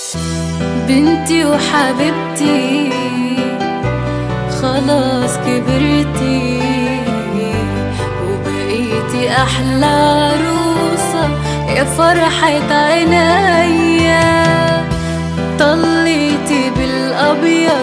بنتي وحبيبتي خلاص كبرتي وبقيتي أحلى عروسة يا فرحة عينيا طليتي بالأبيض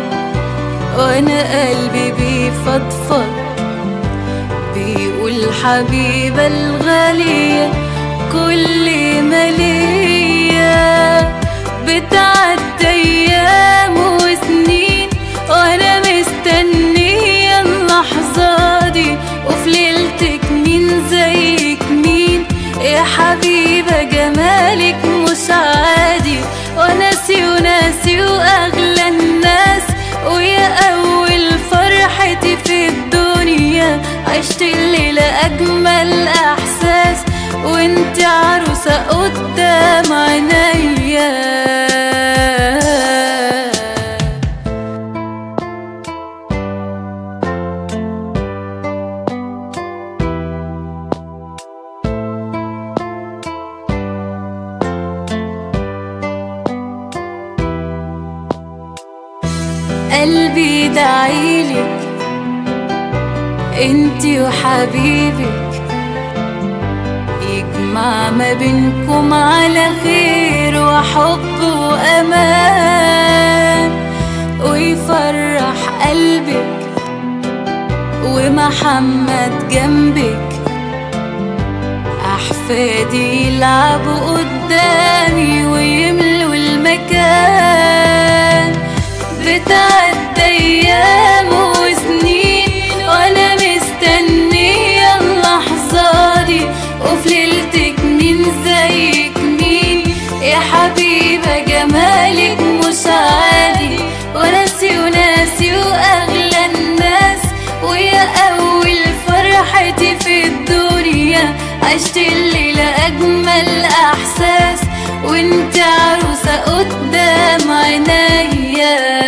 وأنا قلبي بيفضفض بيقول حبيبة الغالية كل ما ليا بتعدي أيام وسنين وأنا مستنية اللحظة دي وفي ليلتك مين زيك مين يا حبيبة جمالك مش عادي وناسي وناسي وأغلى الناس ويا أول فرحتي في الدنيا عشت الليلة أجمل إحساس وانت عروسة قدام عينيا قلبي دعيلك انتي وحبيبك يجمع ما بينكم على خير وحب وامان ويفرح قلبك ومحمد جنبك احفادي يلعبوا قدامي ويملوا المكان بتعدي ايام وسنين وانا مستنيه اللحظه دي وفي ليلتك مين زيك مين يا حبيبه جمالك مش عادي وناسي وناسي واغلى الناس ويا اول فرحتي في الدنيا عشت الليله اجمل احساس وانت عروسه قدام عينيا